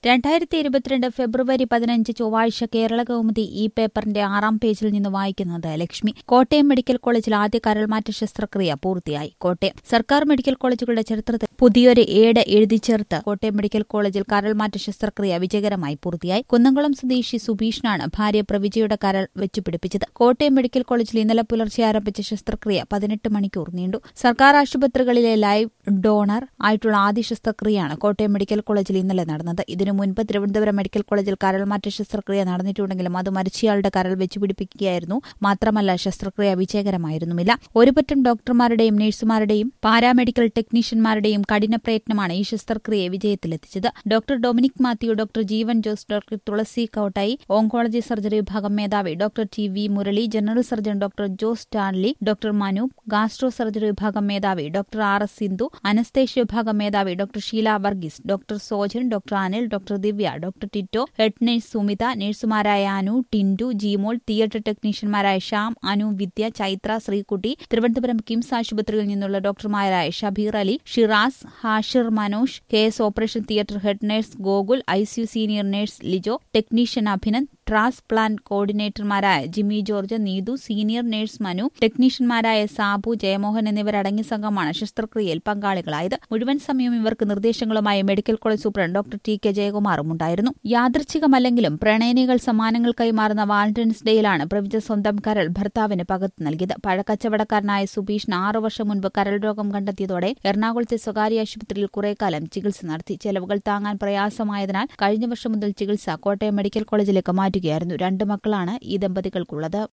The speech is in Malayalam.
രണ്ടായിരത്തി ഇരുപത്തിരണ്ട് ഫെബ്രുവരി പതിനഞ്ച് ചൊവ്വാഴ്ച കേരള കൗമുദി ഈ പേപ്പറിന്റെ ആറാം പേജിൽ നിന്ന് വായിക്കുന്നത് ലക്ഷ്മി കോട്ടയം മെഡിക്കൽ കോളേജിൽ ആദ്യ കരൾമാറ്റ ശസ്ത്രക്രിയ പൂർത്തിയായി കോട്ടയം സർക്കാർ മെഡിക്കൽ കോളേജുകളുടെ ചരിത്രത്തിൽ പുതിയൊരു ഏട് എഴുതി ചേർത്ത് കോട്ടയം മെഡിക്കൽ കോളേജിൽ കരൾമാറ്റ ശസ്ത്രക്രിയ വിജയകരമായി പൂർത്തിയായി കുന്നംകുളം സ്വദേശി സുബീഷിനാണ് ഭാര്യ പ്രവിജയുടെ കരൾ വെച്ചുപിടിപ്പിച്ചത് കോട്ടയം മെഡിക്കൽ കോളേജിൽ ഇന്നലെ പുലർച്ചെ ആരംഭിച്ച ശസ്ത്രക്രിയ പതിനെട്ട് മണിക്കൂർ നീണ്ടു സർക്കാർ ആശുപത്രികളിലെ ലൈവ് ഡോണർ ആയിട്ടുള്ള ആദ്യ ശസ്ത്രക്രിയയാണ് കോട്ടയം മെഡിക്കൽ കോളേജിൽ ഇന്നലെ നടന്നത് ഇതിനു മുൻപ് തിരുവനന്തപുരം മെഡിക്കൽ കോളേജിൽ കരൾമാറ്റ ശസ്ത്രക്രിയ നടന്നിട്ടുണ്ടെങ്കിലും അത് മരിച്ചയാളുടെ കരൾ വെച്ചുപിടിപ്പിക്കുകയായിരുന്നു മാത്രമല്ല ശസ്ത്രക്രിയ വിജയകരമായിരുന്നുമില്ല ഒരുപറ്റം ഡോക്ടർമാരുടെയും നഴ്സുമാരുടെയും പാരാമെഡിക്കൽ ടെക്നീഷ്യന്മാരുടെയും കഠിന പ്രയത്നമാണ് ഈ ശസ്ത്രക്രിയയെ വിജയത്തിലെത്തിച്ചത് doctor Dominic Mathew doctor Jeevan Jose doctor Thulasi കൌട്ടായി ഓങ്കോളജി സർജറി വിഭാഗം മേധാവി doctor T V Murali general surgeon doctor Jose Stanley doctor Manoop gastro surgery വിഭാഗം മേധാവി doctor R S Sindhu anaesthesia വിഭാഗം മേധാവി doctor Sheela Varghese doctor Sojan doctor Anil doctor Divya doctor Tito head nurse Sumitha നഴ്സുമാരായ അനു ടിൻഡു ജീമോൾ തിയേറ്റർ ടെക്നീഷ്യന്മാരായ ശ്യാം അനു വിദ്യ ചൈത്ര ശ്രീകുട്ടി തിരുവനന്തപുരം കിംസ് ആശുപത്രിയിൽ നിന്നുള്ള ഡോക്ടർമാരായ Shabeer Ali Shiraz Hashir Manosh K S operation theatre head nurse Gokul ICU senior nurse Lijo technician Abhinand transplant കോർഡിനേറ്റർമാരായ Jimmy George Neethu senior nurse Manu ടെക്നീഷ്യന്മാരായ സാബു ജയമോഹൻ എന്നിവരടങ്ങിയ സംഘമാണ് ശസ്ത്രക്രിയയിൽ പങ്കാളികളായത് മുഴുവൻ സമയം ഇവർക്ക് നിർദ്ദേശങ്ങളുമായി medical college superintendent doctor T K ജയകുമാറും ഉണ്ടായിരുന്നു യാദൃച്ഛികമല്ലെങ്കിലും പ്രണയനികൾ സമ്മാനങ്ങൾ കൈമാറുന്ന വാലന്റൈൻസ് ഡേയിലാണ് പ്രവിജ സ്വന്തം കരൾ ഭർത്താവിന് പകർന്നു നൽകിയത് പഴക്കച്ചവടക്കാരനായ സുബീഷിന് ആറു വർഷം മുൻപ് കരൾ രോഗം കണ്ടെത്തിയതോടെ എറണാകുളത്തെ സ്വകാര്യ ആശുപത്രിയിൽ കുറേക്കാലം ചികിത്സ നടത്തി ചെലവുകൾ താങ്ങാൻ പ്രയാസമായതിനാൽ കഴിഞ്ഞ വർഷം മുതൽ ചികിത്സ കോട്ടയം മെഡിക്കൽ കോളേജിലേക്ക് മാറ്റുകയായിരുന്നു രണ്ട് മക്കളാണ് ഈ ദമ്പതികൾക്കുള്ളത്